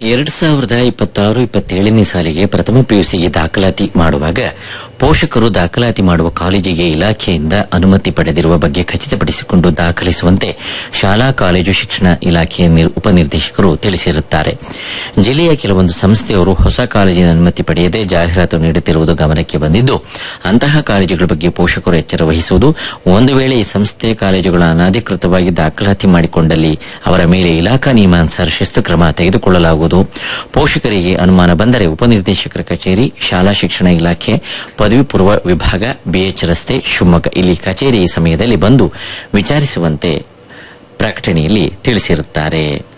ಎರಡು ಸಾವಿರದ ಇಪ್ಪತ್ತಾರು ಇಪ್ಪತ್ತೇಳನೇ ಸಾಲಿಗೆ ಪ್ರಥಮ ಪಿಯುಸಿಗೆ ದಾಖಲಾತಿ ಮಾಡುವಾಗ ಪೋಷಕರು ದಾಖಲಾತಿ ಮಾಡುವ ಕಾಲೇಜಿಗೆ ಇಲಾಖೆಯಿಂದ ಅನುಮತಿ ಪಡೆದಿರುವ ಬಗ್ಗೆ ಖಚಿತಪಡಿಸಿಕೊಂಡು ದಾಖಲಿಸುವಂತೆ ಶಾಲಾ ಕಾಲೇಜು ಶಿಕ್ಷಣ ಇಲಾಖೆಯ ನಿರ್- ಉಪನಿರ್ದೇಶಕರು ತಿಳಿಸಿರುತ್ತಾರೆ ಜಿಲ್ಲೆಯ ಕೆಲವೊಂದು ಸಂಸ್ಥೆಯವರು ಹೊಸ ಕಾಲೇಜಿನ ಅನುಮತಿ ಪಡೆಯದೆ ಜಾಹೀರಾತು ನೀಡುತ್ತಿರುವುದು ಗಮನಕ್ಕೆ ಬಂದಿದ್ದು ಅಂತಹ ಕಾಲೇಜುಗಳ ಬಗ್ಗೆ ಪೋಷಕರು ಎಚ್ಚರ ವಹಿಸುವುದು ಒಂದು ವೇಳೆ ಈ ಸಂಸ್ಥೆ ಕಾಲೇಜುಗಳ ಅನಧಿಕೃತವಾಗಿ ದಾಖಲಾತಿ ಮಾಡಿಕೊಂಡಲ್ಲಿ ಅವರ ಮೇಲೆ ಇಲಾಖಾ ನಿಯಮಾನುಸಾರ ಶಿಸ್ತು ಕ್ರಮ ತೆಗೆದುಕೊಳ್ಳಲಾಗುವುದು ಪೋಷಕರಿಗೆ ಅನುಮಾನ ಬಂದರೆ ಉಪನಿರ್ದೇಶಕರ ಕಚೇರಿ ಶಾಲಾ ಶಿಕ್ಷಣ ಇಲಾಖೆ ಪದವಿ ಪೂರ್ವ ವಿಭಾಗ ಬಿಎಚ್ ರಸ್ತೆ ಶಿವಮೊಗ್ಗ ಇಲ್ಲಿ ಕಚೇರಿ ಸಮಯದಲ್ಲಿ ಬಂದು ವಿಚಾರಿಸುವಂತೆ ಪ್ರಕಟಣೆಯಲ್ಲಿ ತಿಳಿಸಿರುತ್ತಾರೆ